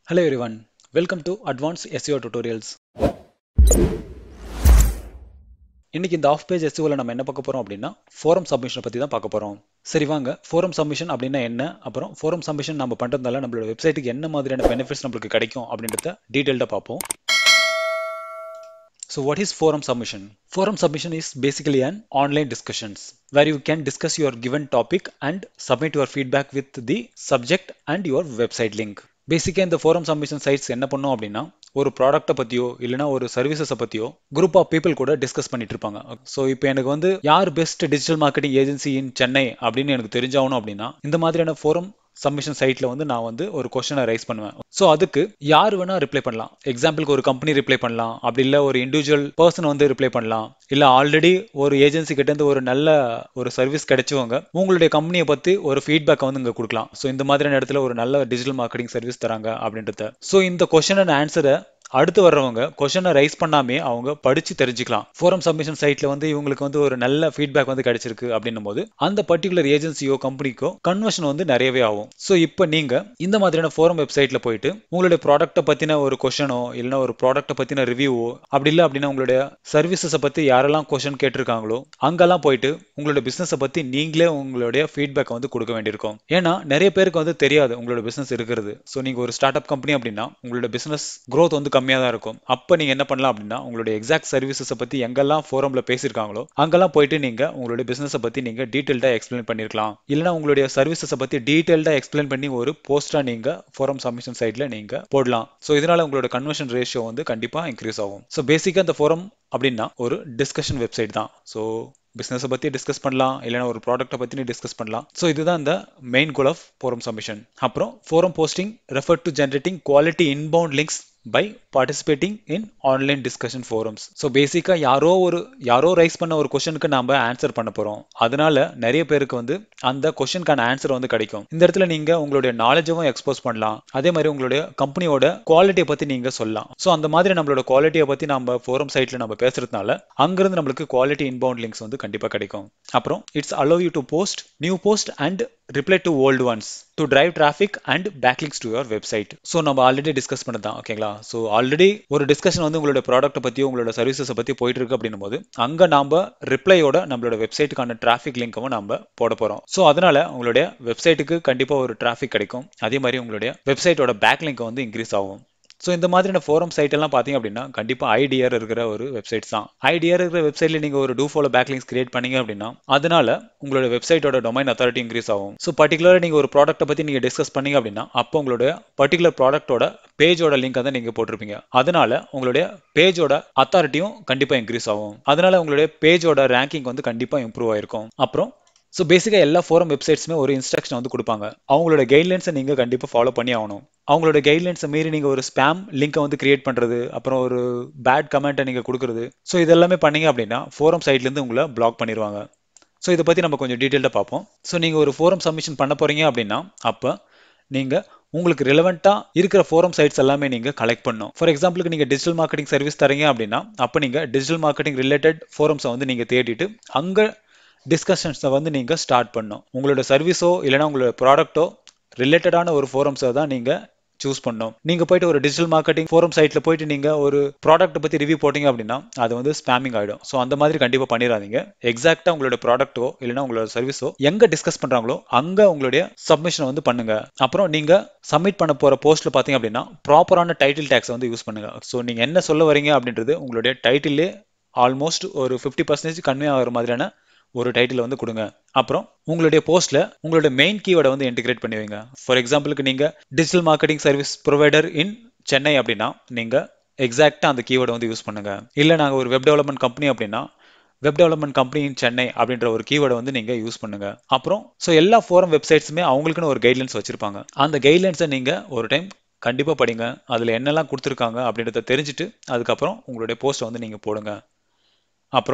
Hello everyone, welcome to Advanced SEO Tutorials. இன்னைக்கு இந்த of page எஸ்யூவில் நம்ம என்ன பார்க்க போறோம் அப்படின்னா ஃபோரம் சப்மிஷனை பற்றி தான் பார்க்க போறோம் சரி வாங்க ஃபோரம் சப்மிஷன் அப்படின்னா என்ன அப்புறம் ஃபோரம் சப்மிஷன் நம்ம பண்ணுறதுனால நம்மளோட வெப்சைட்டுக்கு என்ன மாதிரியான பெனிஃபிட்ஸ் நம்மளுக்கு கிடைக்கும் அப்படின்றத டீட்டெயில்டாக பார்ப்போம் So what is forum submission? Forum submission is basically an online discussions where you can discuss your given topic and submit your feedback with the subject and your website link. பேசிக்காக இந்த forum submission sides என்ன பண்ணும் அப்படின்னா ஒரு ப்ராடக்ட்டை பற்றியோ இல்லைனா ஒரு சர்வீசஸை பற்றியோ குரூப் ஆஃப் பீப்புள் கூட டிஸ்கஸ் பண்ணிட்டு இருப்பாங்க ஸோ இப்போ எனக்கு வந்து யார் best digital marketing agency in Chennai அப்படின்னு எனக்கு தெரிஞ்சாகணும் அப்படின்னா இந்த மாதிரியான ஃபோரம் சப்மிஷன் சைட்ல வந்து நான் வந்து ஒரு கொஸ்டினை ரைஸ் பண்ணுவேன் ஸோ அதுக்கு யார் வேணா ரிப்ளை பண்ணலாம் எக்ஸாம்பிளுக்கு ஒரு கம்பெனி ரிப்ளை பண்ணலாம் அப்படி இல்லை ஒரு இண்டிவிஜுவல் பர்சன் வந்து ரிப்ளை பண்ணலாம் இல்லை ஆல்ரெடி ஒரு ஏஜென்சி கிட்ட இருந்து ஒரு நல்ல ஒரு சர்வீஸ் கிடைச்சவங்க உங்களுடைய கம்பெனியை பத்தி ஒரு ஃபீட்பேக் வந்து இங்க கொடுக்கலாம் ஸோ இந்த மாதிரியான இடத்துல ஒரு நல்ல டிஜிட்டல் மார்க்கெட்டிங் சர்வீஸ் தராங்க அப்படின்றத ஸோ இந்த கொஸ்டின் அண்ட் ஆன்சரை அடுத்து வர்றவங்க கொஷனை ரைஸ் பண்ணாமே அவங்க படிச்சு தெரிஞ்சுக்கலாம் ஃபோரம் சப்மிஷன் சைட்ல வந்து இவங்களுக்கு வந்து ஒரு நல்ல ஃபீட்பேக் வந்து கிடைச்சிருக்கு அப்படின்னும் போது அந்த பர்டிகுலர் ஏஜென்சியோ கம்பெனிக்கோ கன்வர்ஷன் வந்து நிறையவே ஆகும் ஸோ இப்போ நீங்க இந்த மாதிரியான ஃபோரம் வெப்சைட்ல போயிட்டு உங்களுடைய ப்ராடக்ட்டை பத்தின ஒரு கொஷனோ இல்லைன்னா ஒரு ப்ராடக்ட்டை பத்தின ரிவ்யூவோ அப்படி இல்லை அப்படின்னா உங்களுடைய சர்வீசஸை பத்தி யாரெல்லாம் கொஷன் கேட்டிருக்காங்களோ அங்கெல்லாம் போயிட்டு உங்களோட பிசினஸை பத்தி நீங்களே உங்களுடைய ஃபீட்பேக் வந்து கொடுக்க வேண்டியிருக்கும் ஏன்னா நிறைய பேருக்கு வந்து தெரியாது உங்களோட பிசினஸ் இருக்கிறது ஸோ நீங்க ஒரு ஸ்டார்ட் அப் கம்பெனி அப்படின்னா உங்களோட பிசினஸ் growth வந்து கம்மியாக தான் இருக்கும் அப்போ நீங்கள் என்ன பண்ணலாம் அப்படின்னா உங்களுடைய எக்ஸாக்ட் சர்வீசஸை பற்றி எங்கெல்லாம் ஃபோரமில் பேசியிருக்காங்களோ அங்கெல்லாம் போயிட்டு நீங்கள் உங்களுடைய பிஸ்னஸை பற்றி நீங்கள் டீட்டெயில்டாக எக்ஸ்பிளைன் பண்ணியிருக்கலாம் இல்லைனா உங்களுடைய சர்வீசஸை பற்றி டீட்டெயில்டாக எக்ஸ்பிளைன் பண்ணி ஒரு போஸ்ட்டாக நீங்கள் ஃபோரம் சப்மிஷன் சைட்டில் நீங்கள் போடலாம் ஸோ இதனால உங்களோட கன்வர்ஷன் ரேஷியோ வந்து கண்டிப்பாக இன்க்ரீஸ் ஆகும் ஸோ பேசிக்காக இந்த ஃபோரம் அப்படின்னா ஒரு டிஸ்கஷன் வெப்சைட் தான் ஸோ பிஸ்னஸை பற்றி டிஸ்கஸ் பண்ணலாம் இல்லைனா ஒரு ப்ராடக்ட்டை பற்றி நீ டிஸ்கஸ் பண்ணலாம் ஸோ இதுதான் இந்த main goal of forum submission அப்புறம் forum posting refer to generating quality inbound links by participating in online discussion forums so பேசிக்காக யாரோ ஒரு யாரோ ரைஸ் பண்ண ஒரு கொஷனுக்கு நம்ம ஆன்சர் பண்ண போகிறோம் அதனால நிறைய பேருக்கு வந்து அந்த கொஷனுக்கான ஆன்சர் வந்து கிடைக்கும் இந்த இடத்துல நீங்கள் உங்களுடைய நாலேஜவும் எக்ஸ்போஸ் பண்ணலாம் அதே மாதிரி உங்களுடைய கம்பெனியோட குவாலிட்டியை பற்றி நீங்கள் சொல்லலாம் ஸோ அந்த மாதிரி நம்மளோட குவாலிட்டியை பற்றி நம்ம ஃபோரம் சைட்டில் நம்ம பேசுறதுனால அங்கிருந்து நம்மளுக்கு குவாலிட்டி இன்பவுண்ட் லிங்க்ஸ் வந்து கண்டிப்பாக கிடைக்கும் அப்புறம் it's allow you to post new post and reply to old ones to drive traffic and backlinks to your website so நம்ம ஆல்ரெடி டிஸ்கஸ் பண்ணதான் ஓகேங்களா ஸோ ஆல்ரெடி ஒரு டிஸ்கஷன் வந்து உங்களோட ப்ராடக்ட்டை பற்றி உங்களோட சர்வீசஸை பற்றி போயிட்டு இருக்கு அப்படின்னும் போது அங்கே நாம ரிப்ளையோட நம்மளோட வெப்சைட்டுக்கான டிராஃபிக் லிங்கவும் நம்ம போட போகிறோம் ஸோ அதனால உங்களுடைய வெப்சைட்டுக்கு கண்டிப்பாக ஒரு டிராஃபிக் கிடைக்கும் அதே மாதிரி உங்களுடைய வெப்சைட்டோட பேக் லிங்க் வந்து இன்க்ரீஸ் ஆகும் ஸோ இந்த மாதிரியான ஃபோரம் சைட் எல்லாம் பார்த்தீங்க அப்படின்னா கண்டிப்பாக ஐடியர் இருக்கிற ஒரு வெப்சைட்ஸ் தான் ஐடியர் இருக்கிற வெப்சைட்ல நீங்கள் ஒரு டூ ஃபாலோ பேக்லிங்ஸ் கிரியேட் பண்ணீங்க அப்படின்னா அதனால உங்களோட வெப்சைட்டோட டொமைன் அத்தாரிட்டி இன்க்ரீஸ் ஆகும் ஸோ பர்டிகுலராக நீங்கள் ஒரு ப்ராடக்ட்டை பற்றி நீங்கள் டிஸ்கஸ் பண்ணீங்க அப்படின்னா அப்போ உங்களோட பர்டிகுலர் ப்ராடக்ட்டோட பேஜோட லிங்க் தான் நீங்கள் போட்டிருப்பீங்க அதனால உங்களுடைய பேஜோட அத்தாரிட்டியும் கண்டிப்பாக இன்க்ரீஸ் ஆகும் அதனால உங்களுடைய பேஜோட ரேங்கிங் வந்து கண்டிப்பாக இம்ப்ரூவ் ஆயிருக்கும் அப்புறம் ஸோ பேசிக்காக எல்லா ஃபோரம் வெப்சைட்ஸுமே ஒரு இன்ஸ்ட்ரக்ஷன் வந்து கொடுப்பாங்க அவங்களோட கைட்லைன்ஸை நீங்கள் கண்டிப்பாக ஃபாலோ பண்ணி ஆகணும் அவங்களோட கைட்லைன்ஸை மீறி நீங்கள் ஒரு ஸ்பேம் லிங்கை வந்து கிரியேட் பண்ணுறது அப்புறம் ஒரு பேட் கமெண்ட்டை நீங்கள் கொடுக்குறது ஸோ இதெல்லாமே பண்ணீங்க அப்படின்னா ஃபோரம் சைட்லேருந்து உங்களை பிளாக் பண்ணிடுவாங்க ஸோ இதை பற்றி நம்ம கொஞ்சம் டீட்டெயிலாக பார்ப்போம் ஸோ நீங்கள் ஒரு ஃபோரம் சப்மிஷன் பண்ண போகிறீங்க அப்படின்னா அப்போ நீங்கள் உங்களுக்கு ரிலவெண்ட்டாக இருக்கிற ஃபோரம் சைட்ஸ் எல்லாமே நீங்கள் கலெக்ட் பண்ணும் ஃபார் எக்ஸாம்பிளுக்கு நீங்கள் டிஜிட்டல் மார்க்கெட்டிங் சர்வீஸ் தரீங்க அப்படின்னா அப்போ நீங்கள் டிஜிட்டல் மார்க்கெட்டிங் ரிலேட்டட் ஃபோரம்ஸை வந்து நீங்கள் தேடிட்டு அங்கே டிஸ்கஷன்ஸை வந்து நீங்கள் ஸ்டார்ட் பண்ணும் உங்களோட சர்வீஸோ இல்லைனா உங்களோட ப்ராடக்ட்டோ ரிலேட்டடான ஒரு ஃபோரம்ஸை தான் நீங்கள் சூஸ் பண்ணோம் நீங்க போயிட்டு ஒரு டிஜிட்டல் மார்க்கெட்டிங் ஃபோரம் சைட்ல போயிட்டு நீங்க ஒரு ப்ராடக்ட் பத்தி ரிவ்யூ போட்டீங்க அப்படின்னா அது வந்து ஸ்பேமிங் ஆயிடும் ஸோ அந்த மாதிரி கண்டிப்பா பண்ணிடாதீங்க எக்ஸாக்டா உங்களோட ப்ராடக்ட்டோ இல்லைன்னா உங்களோட சர்வீஸோ எங்க டிஸ்கஸ் பண்றாங்களோ அங்க உங்களுடைய சப்மிஷன் வந்து பண்ணுங்க அப்புறம் நீங்க சப்மிட் பண்ண போற போஸ்ட்ல பாத்தீங்க அப்படின்னா ப்ராப்பரான டைட்டில் டேக்ஸ் வந்து யூஸ் பண்ணுங்க ஸோ நீங்க என்ன சொல்ல வரீங்க அப்படின்றது உங்களுடைய டைட்டிலே ஆல்மோஸ்ட் ஒரு ஃபிஃப்டி பர்சன்டேஜ் கன்வே ஆகிற மாதிரியான ஒரு டைட்டில் வந்து கொடுங்க அப்புறம் உங்களுடைய போஸ்ட்ல உங்களோட மெயின் கீவேர்டை வந்து இன்டிகிரேட் பண்ணி வைங்க ஃபார் எக்ஸாம்பிளுக்கு நீங்க digital marketing service provider in Chennai அப்படின்னா நீங்க எக்ஸாக்டா அந்த கீவேர்டை வந்து யூஸ் பண்ணுங்க இல்ல நாங்க ஒரு வெப் டெவலப்மெண்ட் கம்பெனி அப்படின்னா web development company in Chennai அப்படின்ற ஒரு கீவேர்டை வந்து நீங்க யூஸ் பண்ணுங்க அப்புறம் ஸோ எல்லா ஃபோரம் வெப்சைட்ஸுமே அவங்களுக்குன்னு ஒரு கைட்லைன்ஸ் வச்சிருப்பாங்க அந்த கைட்லைன்ஸை நீங்க ஒரு டைம் கண்டிப்பா படிங்க அதுல என்னெல்லாம் கொடுத்துருக்காங்க அப்படின்றத தெரிஞ்சுட்டு அதுக்கப்புறம் உங்களுடைய போஸ்ட்டை வந்து நீங்க போடுங்க அப்புறம்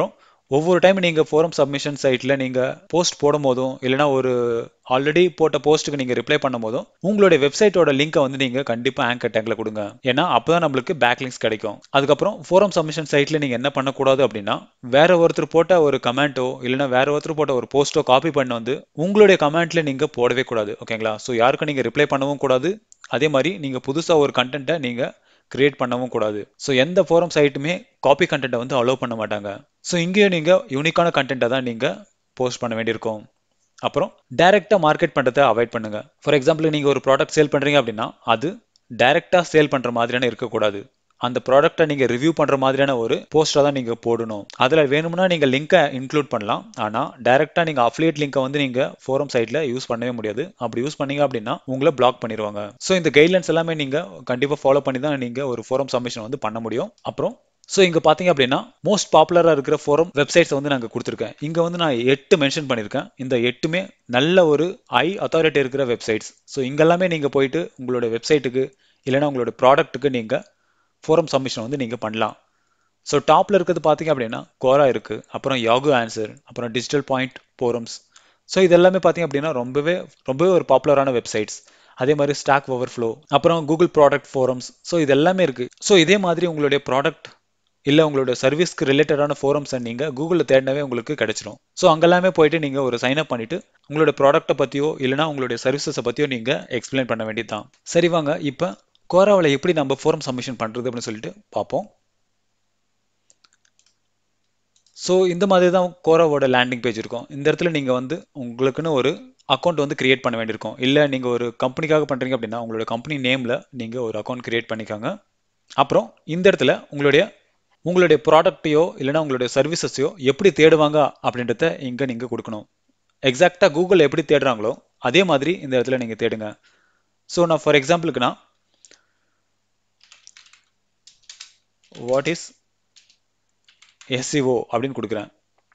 ஒவ்வொரு டைம் நீங்கள் ஃபோரம் சப்மிஷன் சைட்டில் நீங்கள் போஸ்ட் போடும் போதும் இல்லைனா ஒரு ஆல்ரெடி போட்ட போஸ்ட்டுக்கு நீங்கள் ரிப்ளை பண்ணும் போதும் உங்களுடைய வெப்சைட்டோட லிங்கை வந்து நீங்கள் கண்டிப்பாக ஆங்கர் டேங்கில் கொடுங்க ஏன்னா அப்போ தான் நம்மளுக்கு பேக்லிங்ஸ் கிடைக்கும் அதுக்கப்புறம் ஃபோரம் சப்மிஷன் சைட்டில் நீங்கள் என்ன பண்ணக்கூடாது அப்படின்னா வேற ஒருத்தர் போட்ட ஒரு கமெண்ட்டோ இல்லைனா வேற ஒருத்தர் போட்ட ஒரு போஸ்ட்டோ காப்பி பண்ண வந்து உங்களுடைய கமெண்ட்ல நீங்கள் போடவே கூடாது ஓகேங்களா ஸோ யாருக்கும் நீங்கள் ரிப்ளை பண்ணவும் கூடாது அதே மாதிரி நீங்கள் புதுசாக ஒரு கண்டென்ட்டை நீங்கள் கிரியேட் பண்ணவும் கூடாது ஸோ எந்த ஃபோரம் சைட்டுமே காப்பி கண்டென்ட்டை வந்து அலோவ் பண்ண மாட்டாங்க ஸோ இங்கேயும் நீங்கள் யூனிக்கான கண்டென்ட்டை தான் நீங்கள் போஸ்ட் பண்ண வேண்டியிருக்கும் அப்புறம் டைரெக்டாக மார்க்கெட் பண்ணுறதை அவாய்ட் பண்ணுங்க ஃபார் எக்ஸாம்பிள் நீங்கள் ஒரு ப்ராடக்ட் சேல் பண்ணுறீங்க அப்படின்னா அது டைரெக்டாக சேல் பண்ணுற மாதிரியான இருக்கக்கூடாது அந்த ப்ராடக்ட்டை நீங்கள் ரிவ்யூ பண்ணுற மாதிரியான ஒரு போஸ்ட்டாக தான் நீங்கள் போடணும் அதில் வேணும்னா நீங்கள் லிங்கை இன்க்ளூட் பண்ணலாம் ஆனால் டைரெக்டாக நீங்கள் அஃபிலியேட் லிங்கை வந்து நீங்கள் ஃபோரம் சைட்டில் யூஸ் பண்ணவே முடியாது அப்படி யூஸ் பண்ணீங்க அப்படின்னா உங்களை பிளாக் பண்ணிடுவாங்க ஸோ இந்த கைட்லைன்ஸ் எல்லாமே நீங்கள் கண்டிப்பாக ஃபாலோ பண்ணி தான் நீங்கள் ஒரு ஃபோரம் சப்மிஷன் வந்து பண்ண முடியும் அப்புறம் ஸோ இங்கே பார்த்தீங்க அப்படின்னா மோஸ்ட் பாப்புலராக இருக்கிற ஃபோரம் வெப்சைட்ஸ் வந்து நாங்கள் கொடுத்துருக்கேன் இங்கே வந்து நான் எட்டு மென்ஷன் பண்ணியிருக்கேன் இந்த எட்டுமே நல்ல ஒரு ஐ அத்தாரிட்டி இருக்கிற வெப்சைட்ஸ் ஸோ இங்கெல்லாமே நீங்கள் போயிட்டு உங்களோட வெப்சைட்டுக்கு இல்லைன்னா உங்களோட ப்ராடக்ட்டுக்கு நீங்கள் ஃபோரம் சப்மிஷன் வந்து நீங்கள் பண்ணலாம் ஸோ டாப்பில் இருக்கிறது பார்த்தீங்க அப்படின்னா கோரா இருக்குது அப்புறம் யாகு ஆன்சர் அப்புறம் டிஜிட்டல் பாயிண்ட் ஃபோரம்ஸ் ஸோ இது எல்லாமே பார்த்தீங்க அப்படின்னா ரொம்பவே ரொம்பவே ஒரு பாப்புலரான வெப்சைட்ஸ் அதே மாதிரி ஸ்டாக் ஓவர் ஃப்ளோ அப்புறம் கூகுள் ப்ராடக்ட் ஃபோரம்ஸ் ஸோ இது எல்லாமே இருக்குது ஸோ இதே மாதிரி உங்களுடைய ப்ராடக்ட் இல்லை உங்களோட சர்வீஸ்க்கு ரிலேட்டடான ஃபோரம்ஸை நீங்கள் கூகுளில் தேடினவே உங்களுக்கு கிடைச்சிரும் ஸோ அங்கெல்லாமே போயிட்டு நீங்கள் ஒரு சைன் அப் பண்ணிட்டு உங்களோட ப்ராடக்ட்டை பற்றியோ இல்லைனா உங்களுடைய சர்வீசஸை பற்றியோ நீங்கள் எக்ஸ்பிளைன் பண்ண வேண்டியது தான் சரி வாங்க இப்போ கோராவில் எப்படி நம்ம ஃபோரம் சப்மிஷன் பண்ணுறது அப்படின்னு சொல்லிட்டு பார்ப்போம் ஸோ இந்த மாதிரி தான் கோராவோட லேண்டிங் பேஜ் இருக்கும் இந்த இடத்துல நீங்கள் வந்து உங்களுக்குன்னு ஒரு அக்கௌண்ட் வந்து கிரியேட் பண்ண வேண்டியிருக்கும் இல்லை நீங்கள் ஒரு கம்பெனிக்காக பண்ணுறீங்க அப்படின்னா உங்களோட கம்பெனி நேமில் நீங்கள் ஒரு அக்கௌண்ட் கிரியேட் பண்ணிக்கோங்க அப்புறம் இந்த இடத்துல உங்களுடைய உங்களுடைய ப்ராடக்ட்டையோ இல்லைனா உங்களுடைய சர்வீசஸையோ எப்படி தேடுவாங்க அப்படின்றத இங்கே நீங்கள் கொடுக்கணும் எக்ஸாக்டாக கூகுள் எப்படி தேடுறாங்களோ அதே மாதிரி இந்த இடத்துல நீங்கள் தேடுங்க ஸோ நான் ஃபார் எக்ஸாம்பிளுக்குனா வாட் இஸ் எஸ்சிஓ அப்படின்னு கொடுக்குறேன்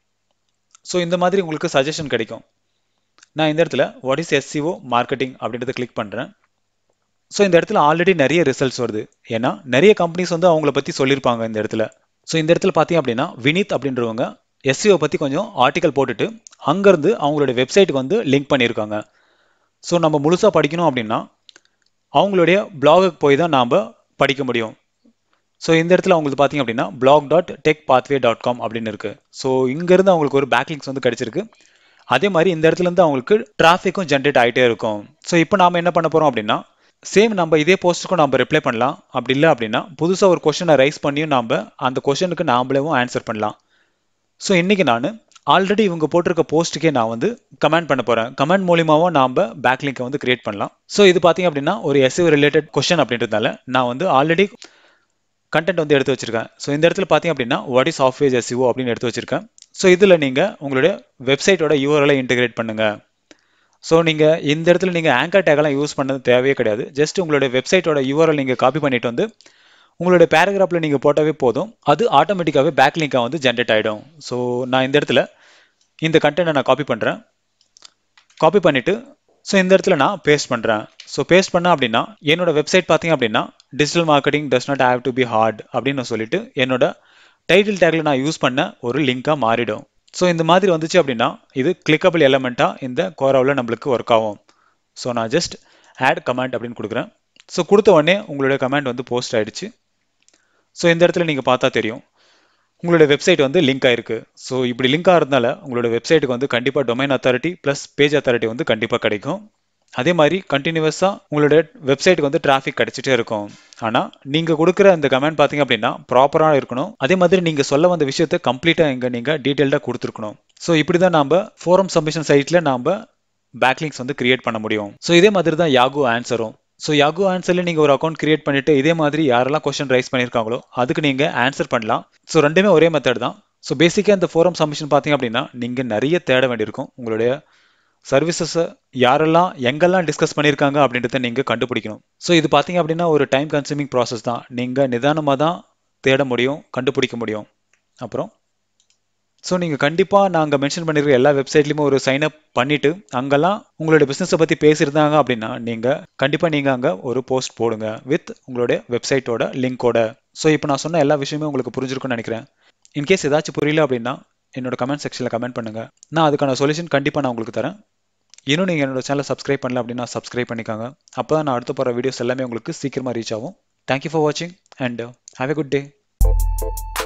ஸோ இந்த மாதிரி உங்களுக்கு சஜஷன் கிடைக்கும் நான் இந்த இடத்துல வாட் இஸ் எஸ்சிஓ மார்க்கெட்டிங் அப்படின்றத கிளிக் பண்ணுறேன் ஸோ இந்த இடத்துல ஆல்ரெடி நிறைய ரிசல்ட்ஸ் வருது ஏன்னா நிறைய கம்பெனிஸ் வந்து அவங்கள பற்றி சொல்லியிருப்பாங்க இந்த இடத்துல ஸோ இந்த இடத்துல பார்த்தீங்க அப்படின்னா வினீத் அப்படின்றவங்க எஸ்சிஓ பற்றி கொஞ்சம் ஆர்டிக்கல் போட்டுட்டு அங்கேருந்து அவங்களுடைய வெப்சைட்டுக்கு வந்து லிங்க் பண்ணியிருக்காங்க ஸோ நம்ம முழுசாக படிக்கணும் அப்படின்னா அவங்களுடைய பிளாகுக்கு போய் தான் நாம் படிக்க முடியும் ஸோ இந்த இடத்துல அவங்களுக்கு பார்த்தீங்க அப்படின்னா blog dot tech pathway dot com அப்படின்னு இருக்கு ஸோ இங்கேருந்து அவங்களுக்கு ஒரு பேக்லிங்ஸ் வந்து கிடைச்சிருக்கு அதே மாதிரி இந்த இடத்துல இருந்து அவங்களுக்கு டிராஃபிக்கும் ஜென்ரேட் ஆகிட்டே இருக்கும் ஸோ இப்போ நாம என்ன பண்ண போகிறோம் அப்படின்னா சேம் நம்ம இதே போஸ்ட்டுக்கும் நம்ம ரிப்ளை பண்ணலாம் அப்படி இல்லை அப்படின்னா புதுசாக ஒரு கொஷனை ரைஸ் பண்ணியும் நம்ம அந்த கொஷனுக்கு நாமளேவும் ஆன்சர் பண்ணலாம் ஸோ இன்னைக்கு நான் ஆல்ரெடி இவங்க போட்டிருக்க போஸ்ட்டுக்கே நான் வந்து கமெண்ட் பண்ண போகிறேன் கமெண்ட் மூலியமாகவும் நாம் பேக்லிங்கை வந்து கிரியேட் பண்ணலாம் ஸோ இது பார்த்தீங்க அப்படின்னா ஒரு எஸ்யூ ரிலேட்டட் கொஷன் அப்படின்றதுனால நான் வந்து ஆல்ரெடி கண்டென்ட் வந்து எடுத்து வச்சிருக்கேன் ஸோ இந்த இடத்துல பார்த்தீங்க அப்படின்னா வாட் இஸ் சாஃப்ட்வேர் எஸ்யூ அப்படின்னு எடுத்து வச்சிருக்கேன் ஸோ இதில் நீங்கள் உங்களுடைய வெப்சைட்டோட யூஆர்எலை இன்டிகிரேட் பண்ணுங்க ஸோ நீங்கள் இந்த இடத்துல நீங்கள் ஆங்கர் டேகெல்லாம் யூஸ் பண்ணது தேவையே கிடையாது ஜஸ்ட் உங்களுடைய வெப்சைட்டோட யூஆர்எல் நீங்கள் காப்பி பண்ணிட்டு வந்து உங்களுடைய பேராகிராஃபில் நீங்கள் போட்டாவே போதும் அது ஆட்டோமேட்டிக்காகவே பேக் லிங்காக வந்து ஜென்ரேட் ஆகிடும் ஸோ நான் இந்த இடத்துல இந்த கண்டென்ட்டை நான் காப்பி பண்ணுறேன் காப்பி பண்ணிவிட்டு ஸோ இந்த இடத்துல நான் பேஸ்ட் பண்ணுறேன் ஸோ பேஸ்ட் பண்ண அப்படின்னா என்னோட வெப்சைட் பார்த்தீங்க அப்படின்னா digital marketing does not have to be hard அப்படின்னு நான் சொல்லிட்டு என்னோட டைட்டில் டேக்ல நான் யூஸ் பண்ண ஒரு லிங்காக மாறிடும் ஸோ இந்த மாதிரி வந்துச்சு அப்படின்னா இது கிளிக்கபிள் எலமெண்ட்டாக இந்த கோராவில் நம்மளுக்கு ஒர்க் ஆகும் ஸோ நான் ஜஸ்ட் ஆட் கமெண்ட் அப்படின்னு கொடுக்குறேன் ஸோ கொடுத்த உடனே உங்களுடைய கமெண்ட் வந்து போஸ்ட் ஆயிடுச்சு ஸோ இந்த இடத்துல நீங்கள் பார்த்தா தெரியும் உங்களுடைய வெப்சைட் வந்து லிங்க் ஆயிருக்கு ஸோ இப்படி லிங்க் ஆகிறதுனால உங்களோட வெப்சைட்டுக்கு வந்து கண்டிப்பாக domain authority plus page authority வந்து கண்டிப்பாக கிடைக்கும் அதே மாதிரி கண்டினியூஸாக உங்களுடைய வெப்சைட்டுக்கு வந்து டிராஃபிக் கிடைச்சிட்டே இருக்கும் ஆனால் நீங்கள் கொடுக்குற அந்த கமெண்ட் பார்த்தீங்க அப்படின்னா ப்ராப்பராக இருக்கணும் அதே மாதிரி நீங்கள் சொல்ல வந்த விஷயத்தை கம்ப்ளீட்டாக இங்கே நீங்கள் டீட்டெயில்டாக கொடுத்துருக்கணும் ஸோ இப்படி தான் நாம் ஃபோரம் சப்மிஷன் சைட்டில் நாம் பேக்லிங்ஸ் வந்து கிரியேட் பண்ண முடியும் ஸோ இதே மாதிரி தான் யாகு ஆன்சரும் ஸோ யாகு ஆன்சரில் நீங்கள் ஒரு அக்கௌண்ட் கிரியேட் பண்ணிட்டு இதே மாதிரி யாரெல்லாம் கொஸ்டின் ரைஸ் பண்ணியிருக்காங்களோ அதுக்கு நீங்கள் ஆன்சர் பண்ணலாம் ஸோ ரெண்டுமே ஒரே மெத்தட் தான் ஸோ பேசிக்காக இந்த ஃபோரம் சப்மிஷன் பார்த்தீங்க அப்படின்னா நீங்கள் நிறைய தேட வேண்டியிருக்கும் உங்களுடைய சர்வீசஸை யாரெல்லாம் எங்கெல்லாம் டிஸ்கஸ் பண்ணியிருக்காங்க அப்படின்றத நீங்கள் கண்டுபிடிக்கணும் ஸோ இது பார்த்தீங்க அப்படின்னா ஒரு டைம் கன்சூமிங் ப்ராசஸ் தான் நீங்கள் நிதானமாக தான் தேட முடியும் கண்டுபிடிக்க முடியும் அப்புறம் ஸோ நீங்கள் கண்டிப்பாக நாங்கள் மென்ஷன் பண்ணியிருக்க எல்லா வெப்சைட்லையுமே ஒரு சைன் அப் பண்ணிவிட்டு அங்கெல்லாம் உங்களுடைய பிஸ்னஸை பற்றி பேசியிருந்தாங்க அப்படின்னா நீங்கள் கண்டிப்பாக நீங்கள் அங்கே ஒரு போஸ்ட் போடுங்க வித் உங்களுடைய வெப்சைட்டோட லிங்கோட ஸோ இப்போ நான் சொன்ன எல்லா விஷயமே உங்களுக்கு புரிஞ்சிருக்கும்னு நினைக்கிறேன் இன்கேஸ் ஏதாச்சும் புரியல அப்படின்னா என்னோட கமெண்ட் செக்ஷனில் கமெண்ட் பண்ணுங்கள் நான் அதுக்கான சொல்யூஷன் கண்டிப்பாக நான் உங்களுக்கு தரேன் இன்னும் நீங்கள் என்னோட சேனலை சப்ஸ்கிரைப் பண்ணல அப்படின்னா சப்ஸ்கிரைப் பண்ணிக்காங்க அப்போ தான் நான் அடுத்த போகிற வீடியோஸ் எல்லாமே உங்களுக்கு சீக்கிரமாக ரீச் ஆகும் தேங்க்யூ ஃபார் வாட்சிங் and have a good day